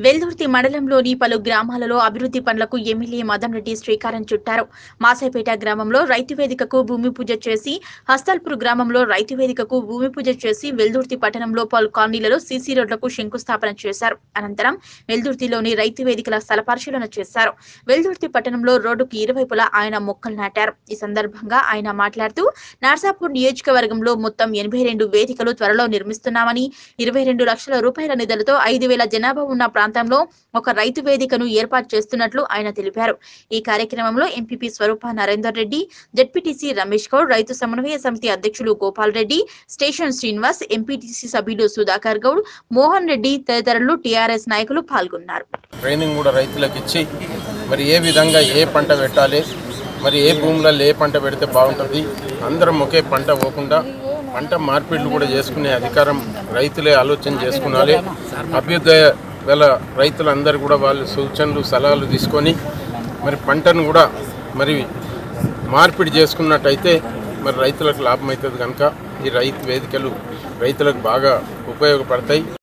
వెల్దుర్తి మండలంలోని పలు గ్రామాలలో అభివృద్ధి పనులకు ఎమ్మెల్యే మదన్ రెడ్డి శ్రీకారం చుట్టారు మాసాయిపేట గ్రామంలో రైతు వేదికకు భూమి పూజ చేసి హస్తల్పూర్ గ్రామంలో రైతు వేదికకు భూమి పూజ చేసి వెల్దుర్తి పట్టణంలో పలు కాలనీలలో సీసీ రోడ్లకు శంకుస్థాపన చేశారు అనంతరం వెల్దుర్తిలోని రైతు వేదికల స్థల పరిశీలన చేశారు వెల్దుర్తి పట్టణంలో రోడ్డుకు ఇరువైపులా ఆయన మొక్కలు నాటారు ఈ సందర్భంగా ఆయన మాట్లాడుతూ నర్సాపూర్ నియోజకవర్గంలో మొత్తం ఎనభై రెండు వేదికలు త్వరలో నిర్మిస్తున్నామని ఇరవై రెండు లక్షల రూపాయల నిధులతో ఐదు వేల జనాభా ఉన్న ప్రాంతంలో ఒక రైతు వేదికను ఏర్పాటు చేస్తున్నట్లు ఆయన తెలిపారు ఈ కార్యక్రమంలో ఎంపీపీ స్వరూప నరేందర్ రెడ్డి జెడ్పీటీసీ రమేష్ గౌడ్ రైతు సమన్వయ సమితి అధ్యక్షులు గోపాల్ రెడ్డి స్టేషన్ శ్రీనివాస్ ఎంపీటీసీ సభ్యులు సుధాకర్ గౌడ్ మోహన్ రెడ్డి తదితరులు టీఆర్ఎస్ నాయకులు పాల్గొన్నారు ట్రైనింగ్ కూడా రైతులకు ఇచ్చి మరి ఏ విధంగా ఏ పంట పెట్టాలి మరి ఏ భూములలో ఏ పంట పెడితే బాగుంటుంది అందరం ఒకే పంట పోకుండా పంట మార్పిడులు కూడా చేసుకునే అధికారం రైతులే ఆలోచన చేసుకునాలి అభ్యుదయ గల రైతులందరూ కూడా వాళ్ళు సూచనలు సలహాలు తీసుకొని మరి పంటను కూడా మరి మార్పిడి చేసుకున్నట్టయితే మరి రైతులకు లాభం అవుతుంది కనుక ఈ రైతు వేదికలు రైతులకు బాగా ఉపయోగపడతాయి